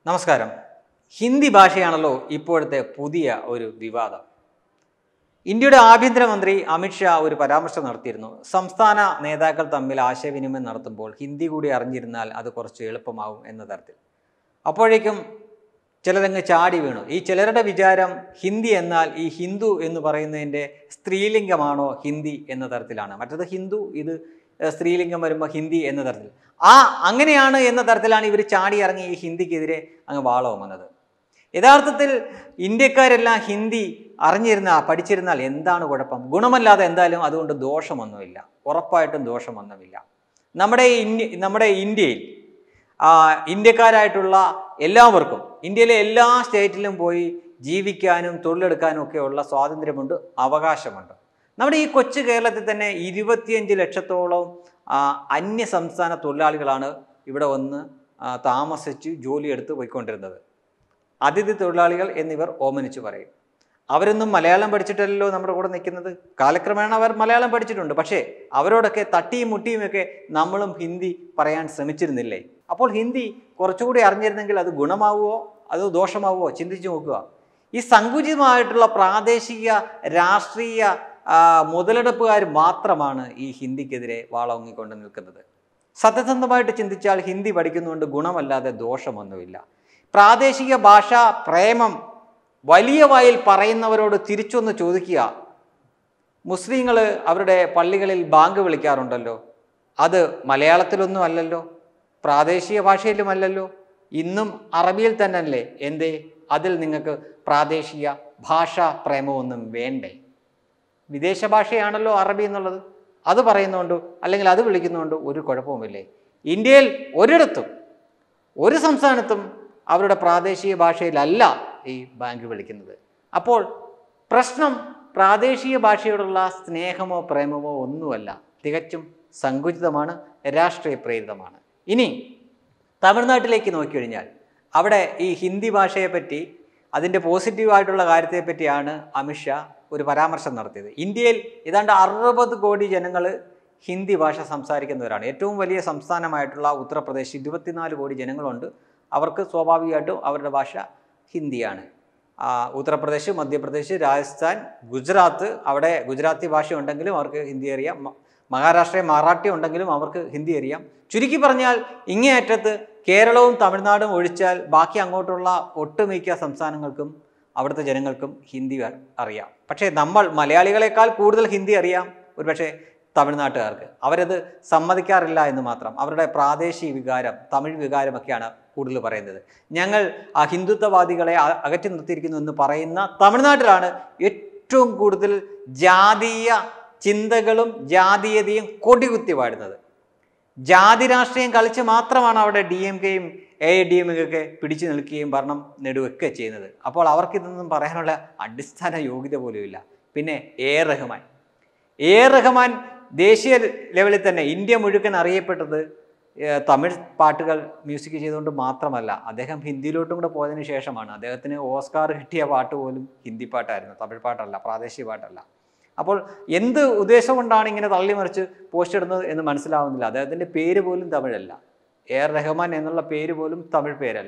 നമസ്കാരം ഹിന്ദി ഭാഷയാണല്ലോ ഇപ്പോഴത്തെ പുതിയ ഒരു വിവാദം ഇന്ത്യയുടെ ആഭ്യന്തരമന്ത്രി അമിത്ഷാ ഒരു പരാമർശം നടത്തിയിരുന്നു സംസ്ഥാന നേതാക്കൾ തമ്മിൽ ആശയവിനിമയം നടത്തുമ്പോൾ ഹിന്ദി കൂടി അറിഞ്ഞിരുന്നാൽ അത് കുറച്ച് എളുപ്പമാവും എന്ന തരത്തിൽ അപ്പോഴേക്കും ചിലരങ്ങ് ചാടി വീണു ഈ ചിലരുടെ വിചാരം ഹിന്ദി എന്നാൽ ഈ ഹിന്ദു എന്ന് പറയുന്നതിൻ്റെ സ്ത്രീലിംഗമാണോ ഹിന്ദി എന്ന തരത്തിലാണ് മറ്റത് ഹിന്ദു ഇത് ഏഹ്, സ്ത്രീലിംഗം വരുമ്പോൾ ഹിന്ദി എന്ന തരത്തിൽ ആ അങ്ങനെയാണ് എന്ന തരത്തിലാണ് ഇവർ ചാടി ഇറങ്ങി ഈ ഹിന്ദിക്കെതിരെ അങ്ങ് വാളവും വന്നത് യഥാർത്ഥത്തിൽ ഇന്ത്യക്കാരെല്ലാം ഹിന്ദി അറിഞ്ഞിരുന്ന പഠിച്ചിരുന്നാൽ എന്താണ് കുഴപ്പം ഗുണമല്ലാതെ എന്തായാലും അതുകൊണ്ട് ദോഷമൊന്നുമില്ല ഉറപ്പായിട്ടും ദോഷമൊന്നുമില്ല നമ്മുടെ ഇന്ത്യ നമ്മുടെ ഇന്ത്യയിൽ ആ, ഇന്ത്യക്കാരായിട്ടുള്ള എല്ലാവർക്കും ഇന്ത്യയിലെ എല്ലാ സ്റ്റേറ്റിലും പോയി ജീവിക്കാനും തൊഴിലെടുക്കാനും ഒക്കെയുള്ള സ്വാതന്ത്ര്യമുണ്ട് അവകാശമുണ്ട് നമ്മുടെ ഈ കൊച്ചു കേരളത്തിൽ തന്നെ ഇരുപത്തിയഞ്ച് ലക്ഷത്തോളം ആ, അന്യ സംസ്ഥാന തൊഴിലാളികളാണ് ഇവിടെ വന്ന് ആ, താമസിച്ച് ജോലിയെടുത്ത് പോയിക്കൊണ്ടിരുന്നത് അതിഥി തൊഴിലാളികൾ എന്നിവർ ഓമനിച്ചു പറയും അവരൊന്നും മലയാളം പഠിച്ചിട്ടല്ലോ നമ്മുടെ കൂടെ നിൽക്കുന്നത് കാലക്രമേണ അവർ മലയാളം പഠിച്ചിട്ടുണ്ട് പക്ഷേ അവരോടൊക്കെ തട്ടിയും മുട്ടിയും ഒക്കെ നമ്മളും ഹിന്ദി പറയാൻ ശ്രമിച്ചിരുന്നില്ലേ അപ്പോൾ ഹിന്ദി കുറച്ചുകൂടി അറിഞ്ഞിരുന്നെങ്കിൽ അത് ഗുണമാവുമോ അതോ ദോഷമാവുമോ ചിന്തിച്ചു നോക്കുക ഈ സങ്കുചിതമായിട്ടുള്ള പ്രാദേശിക രാഷ്ട്രീയ ആ, മുതലെടുപ്പുകാർ മാത്രമാണ് ഈ ഹിന്ദിക്കെതിരെ വാളോങ്ങിക്കൊണ്ട് നിൽക്കുന്നത് സത്യസന്ധമായിട്ട് ചിന്തിച്ചാൽ ഹിന്ദി പഠിക്കുന്നതുകൊണ്ട് ഗുണമല്ലാതെ ദോഷമൊന്നുമില്ല പ്രാദേശിക ഭാഷാ പ്രേമം വലിയ വായിൽ പറയുന്നവരോട് തിരിച്ചൊന്ന് ചോദിക്കുക മുസ്ലിങ്ങൾ അവരുടെ പള്ളികളിൽ ബാങ്ക് വിളിക്കാറുണ്ടല്ലോ അത് മലയാളത്തിലൊന്നും അല്ലല്ലോ പ്രാദേശിക ഭാഷയിലും അല്ലല്ലോ ഇന്നും അറബിയിൽ തന്നെ അല്ലേ എന്തേ അതിൽ നിങ്ങൾക്ക് പ്രാദേശിക ഭാഷാ പ്രേമമൊന്നും വേണ്ടേ വിദേശ ഭാഷയാണല്ലോ അറബി എന്നുള്ളത് അത് പറയുന്നതുകൊണ്ട് അല്ലെങ്കിൽ അത് വിളിക്കുന്നതുകൊണ്ട് ഒരു കുഴപ്പവുമില്ലേ ഇന്ത്യയിൽ ഒരിടത്തും ഒരു സംസ്ഥാനത്തും അവരുടെ പ്രാദേശിക ഭാഷയിലല്ല ഈ ബാങ്ക് വിളിക്കുന്നത് അപ്പോൾ പ്രശ്നം പ്രാദേശിക ഭാഷയോടുള്ള സ്നേഹമോ പ്രേമമോ ഒന്നുമല്ല തികച്ചും സങ്കുചിതമാണ് രാഷ്ട്രീയ പ്രേരിതമാണ് ഇനി തമിഴ്നാട്ടിലേക്ക് നോക്കിക്കഴിഞ്ഞാൽ അവിടെ ഈ ഹിന്ദി ഭാഷയെപ്പറ്റി അതിൻ്റെ പോസിറ്റീവായിട്ടുള്ള കാര്യത്തെപ്പറ്റിയാണ് അമിത്ഷാ ഒരു പരാമർശം നടത്തിയത് ഇന്ത്യയിൽ ഏതാണ്ട് അറുപത് കോടി ജനങ്ങൾ ഹിന്ദി ഭാഷ സംസാരിക്കുന്നവരാണ് ഏറ്റവും വലിയ സംസ്ഥാനമായിട്ടുള്ള ഉത്തർപ്രദേശ് ഇരുപത്തിനാല് കോടി ജനങ്ങളുണ്ട് അവർക്ക് സ്വാഭാവികമായിട്ടും അവരുടെ ഭാഷ ഹിന്ദിയാണ് ആ, ഉത്തർപ്രദേശ് മധ്യപ്രദേശ് രാജസ്ഥാൻ ഗുജറാത്ത് അവിടെ ഗുജറാത്തി ഭാഷ ഉണ്ടെങ്കിലും അവർക്ക് ഹിന്ദി അറിയാം മ- മഹാരാഷ്ട്രയിൽ മറാഠി ഉണ്ടെങ്കിലും അവർക്ക് ഹിന്ദി അറിയാം ചുരുക്കി പറഞ്ഞാൽ ഇങ്ങേയറ്റത്ത് കേരളവും തമിഴ്നാടും ഒഴിച്ചാൽ ബാക്കി അങ്ങോട്ടുള്ള ഒട്ടുമിക്ക സംസ്ഥാനങ്ങൾക്കും അവിടുത്തെ ജനങ്ങൾക്കും ഹിന്ദി അ- അറിയാം പക്ഷേ നമ്മൾ മലയാളികളെക്കാൾ കൂടുതൽ ഹിന്ദി അറിയാം ഒരുപക്ഷെ തമിഴ്നാട്ടുകാർക്ക് അവരത് സമ്മതിക്കാറില്ല എന്ന് മാത്രം അവരുടെ പ്രാദേശിക വികാരം തമിഴ് വികാരമൊക്കെയാണ് കൂടുതൽ പറയുന്നത് ഞങ്ങൾ ആ ഹിന്ദുത്വവാദികളെ അ- അകറ്റി നിർത്തിയിരിക്കുന്നു എന്ന് പറയുന്ന തമിഴ്നാട്ടിലാണ് ഏറ്റവും കൂടുതൽ ജാതീയ ചിന്തകളും ജാതീയതയും കൊടികുത്തി വാഴുന്നത് ജാതി രാഷ്ട്രീയം കളിച്ച് മാത്രമാണ് അവിടെ ഡി എം കെയും എ ഡി എം ഒക്കെ പിടിച്ചു നിൽക്കുകയും ഭരണം നേടുകയൊക്കെ ചെയ്യുന്നത് അപ്പോൾ അവർക്കിതൊന്നും പറയാനുള്ള അടിസ്ഥാന യോഗ്യത പോലുമില്ല പിന്നെ എ റഹ്മാൻ എ റഹ്മാൻ ദേശീയ ലെവലിൽ തന്നെ ഇന്ത്യ മുഴുവൻ അറിയപ്പെട്ടത് ഏഹ്, തമിഴ് പാട്ടുകൾ മ്യൂസിക് ചെയ്തുകൊണ്ട് മാത്രമല്ല അദ്ദേഹം ഹിന്ദിയിലോട്ടും കൂടെ പോയതിനു ശേഷമാണ് അദ്ദേഹത്തിന് ഓസ്കാർ കിട്ടിയ പാട്ട് പോലും ഹിന്ദി പാട്ടായിരുന്നു തമിഴ് പാട്ടല്ല പ്രാദേശിക പാട്ടല്ല അപ്പോൾ എന്ത് ഉദ്ദേശം കൊണ്ടാണ് ഇങ്ങനെ തള്ളിമറിച്ച് പോസ്റ്റ് ഇടുന്നത് എന്ന് മനസ്സിലാവുന്നില്ല അദ്ദേഹത്തിൻ്റെ പേര് പോലും തമിഴല്ല എ ആർ റഹ്മാൻ എന്നുള്ള പേര് പോലും തമിഴ് പേരല്ല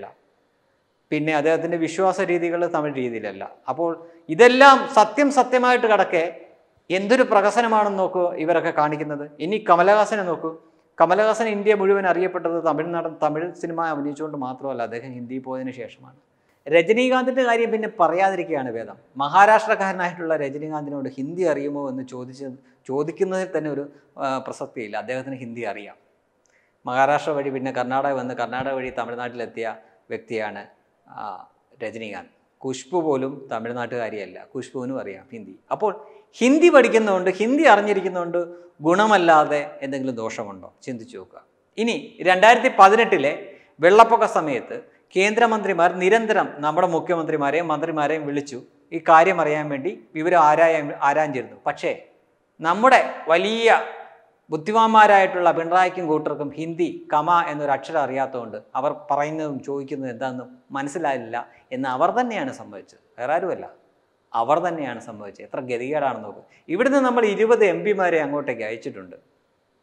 പിന്നെ അദ്ദേഹത്തിൻ്റെ വിശ്വാസ രീതികൾ തമിഴ് രീതിയിലല്ല അപ്പോൾ ഇതെല്ലാം സത്യം സത്യമായിട്ട് കിടക്കെ എന്തൊരു പ്രഹസനമാണെന്ന് നോക്കൂ ഇവരൊക്കെ കാണിക്കുന്നത് ഇനി കമലഹാസനെ നോക്കൂ കമലഹാസൻ ഇന്ത്യ മുഴുവൻ അറിയപ്പെട്ടത് തമിഴ്നാടൻ തമിഴ് സിനിമ അഭിനയിച്ചുകൊണ്ട് മാത്രമല്ല അദ്ദേഹം ഹിന്ദി പോയതിനു ശേഷമാണ് രജനീകാന്തിൻ്റെ കാര്യം പിന്നെ പറയാതിരിക്കുകയാണ് വേദം മഹാരാഷ്ട്രക്കാരനായിട്ടുള്ള രജനീകാന്തിനോട് ഹിന്ദി അറിയുമോ എന്ന് ചോദിച്ച് ചോദിക്കുന്നതിൽ തന്നെ ഒരു ആ, പ്രസക്തിയില്ല അദ്ദേഹത്തിന് ഹിന്ദി അറിയാം മഹാരാഷ്ട്ര വഴി പിന്നെ കർണാടക വന്ന് കർണാടക വഴി തമിഴ്നാട്ടിലെത്തിയ വ്യക്തിയാണ് ആ, രജനീകാന്ത് കുഷ്ബു പോലും തമിഴ്നാട്ടുകാരിയല്ല കുഷ്ബുവിനും അറിയാം ഹിന്ദി അപ്പോൾ ഹിന്ദി പഠിക്കുന്നതുകൊണ്ട് ഹിന്ദി അറിഞ്ഞിരിക്കുന്നതുകൊണ്ട് ഗുണമല്ലാതെ എന്തെങ്കിലും ദോഷമുണ്ടോ ചിന്തിച്ചു നോക്കുക ഇനി രണ്ടായിരത്തി പതിനെട്ടിലെ വെള്ളപ്പൊക്ക സമയത്ത് കേന്ദ്രമന്ത്രിമാർ നിരന്തരം നമ്മുടെ മുഖ്യമന്ത്രിമാരെയും മന്ത്രിമാരെയും വിളിച്ചു ഈ കാര്യം അറിയാൻ വേണ്ടി വിവരം ആരായാൻ ആരാഞ്ഞിരുന്നു പക്ഷേ നമ്മുടെ വലിയ ബുദ്ധിമാന്മാരായിട്ടുള്ള പിണറായിക്കും കൂട്ടർക്കും ഹിന്ദി കമ എന്നൊരു അക്ഷരം അറിയാത്തതുകൊണ്ട് അവർ പറയുന്നതും ചോദിക്കുന്നതും എന്താണെന്ന് മനസ്സിലായില്ല എന്ന് അവർ തന്നെയാണ് സംഭവിച്ചത് വേറെ ആരുമല്ല അവർ തന്നെയാണ് സംഭവിച്ചത് എത്ര ഗതികേടാണെന്ന് നോക്കും ഇവിടുന്ന് നമ്മൾ ഇരുപത് എം പിമാരെ അങ്ങോട്ടേക്ക് അയച്ചിട്ടുണ്ട്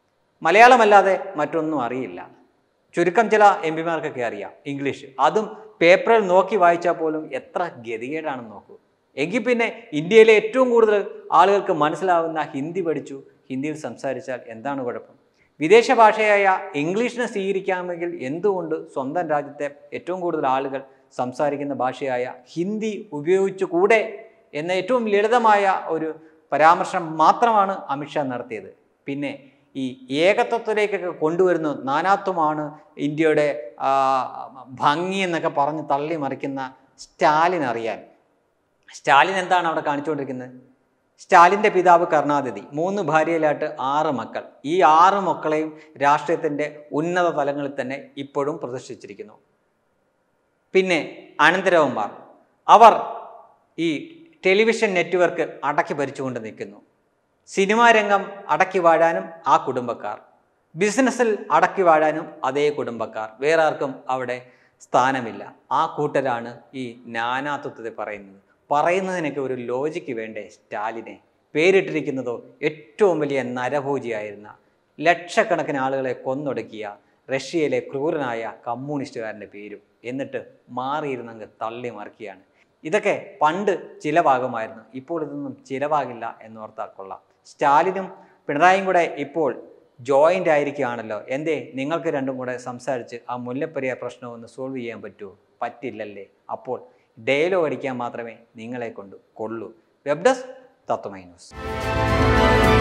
മലയാളമല്ലാതെ മറ്റൊന്നും അറിയില്ല ചുരുക്കം ചില എം പിമാർക്കൊക്കെ അറിയാം ഇംഗ്ലീഷ് അതും പേപ്പറിൽ നോക്കി വായിച്ചാൽ പോലും എത്ര ഗതികേടാണെന്ന് നോക്കൂ എങ്കിൽ പിന്നെ ഇന്ത്യയിലെ ഏറ്റവും കൂടുതൽ ആളുകൾക്ക് മനസ്സിലാവുന്ന ഹിന്ദി പഠിച്ചു ഹിന്ദിയിൽ സംസാരിച്ചാൽ എന്താണ് കുഴപ്പം വിദേശ ഭാഷയായ ഇംഗ്ലീഷിനെ സ്വീകരിക്കാമെങ്കിൽ എന്തുകൊണ്ട് സ്വന്തം രാജ്യത്തെ ഏറ്റവും കൂടുതൽ ആളുകൾ സംസാരിക്കുന്ന ഭാഷയായ ഹിന്ദി ഉപയോഗിച്ചുകൂടെ എന്ന ഏറ്റവും ലളിതമായ ഒരു പരാമർശം മാത്രമാണ് അമിത്ഷാ നടത്തിയത് പിന്നെ ഈ ഏകത്വത്തിലേക്കൊക്കെ കൊണ്ടുവരുന്നു നാനാത്വമാണ് ഇന്ത്യയുടെ ആ, ഭംഗി എന്നൊക്കെ പറഞ്ഞ് തള്ളി മറിക്കുന്ന സ്റ്റാലിൻ അറിയാൻ സ്റ്റാലിൻ എന്താണ് അവിടെ കാണിച്ചുകൊണ്ടിരിക്കുന്നത് സ്റ്റാലിൻ്റെ പിതാവ് കരുണാനിധി മൂന്ന് ഭാര്യയിലായിട്ട് ആറ് മക്കൾ ഈ ആറ് മക്കളെയും രാഷ്ട്രീയത്തിൻ്റെ ഉന്നത തലങ്ങളിൽ തന്നെ ഇപ്പോഴും പ്രതിഷ്ഠിച്ചിരിക്കുന്നു പിന്നെ അനന്തരവന്മാർ അവർ ഈ ടെലിവിഷൻ നെറ്റ്വർക്ക് അടക്കി ഭരിച്ചുകൊണ്ട് നിൽക്കുന്നു സിനിമാ രംഗം അടക്കി വാഴാനും ആ കുടുംബക്കാർ ബിസിനസ്സിൽ അടക്കി വാഴാനും അതേ കുടുംബക്കാർ വേറെ ആർക്കും അവിടെ സ്ഥാനമില്ല ആ കൂട്ടരാണ് ഈ നാനാത്വത്തെ പറയുന്നത് പറയുന്നതിനൊക്കെ ഒരു ലോജിക്ക് വേണ്ടേ സ്റ്റാലിനെ പേരിട്ടിരിക്കുന്നതോ ഏറ്റവും വലിയ നരഭോജിയായിരുന്ന ലക്ഷക്കണക്കിന് ആളുകളെ കൊന്നൊടുക്കിയ റഷ്യയിലെ ക്രൂരനായ കമ്മ്യൂണിസ്റ്റുകാരൻ്റെ പേരും എന്നിട്ട് മാറിയിരുന്നങ്ങ് തള്ളി മറിക്കുകയാണ് ഇതൊക്കെ പണ്ട് ചിലവാകുമായിരുന്നു ഇപ്പോൾ ഇതൊന്നും ചിലവാകില്ല എന്നോർത്താൽ കൊള്ളാം സ്റ്റാലിനും പിണറായിയും കൂടെ ഇപ്പോൾ ജോയിൻ്റ് ആയിരിക്കുകയാണല്ലോ എന്തേ നിങ്ങൾക്ക് രണ്ടും കൂടെ സംസാരിച്ച് ആ മുല്ലപ്പെരിയാർ പ്രശ്നം ഒന്ന് സോൾവ് ചെയ്യാൻ പറ്റുമോ പറ്റില്ലല്ലേ അപ്പോൾ ഡയലോഗ് അടിക്കാൻ മാത്രമേ നിങ്ങളെ കൊണ്ട് കൊള്ളൂ വെബ് ഡെസ്ക് തത്വമൈ ന്യൂസ്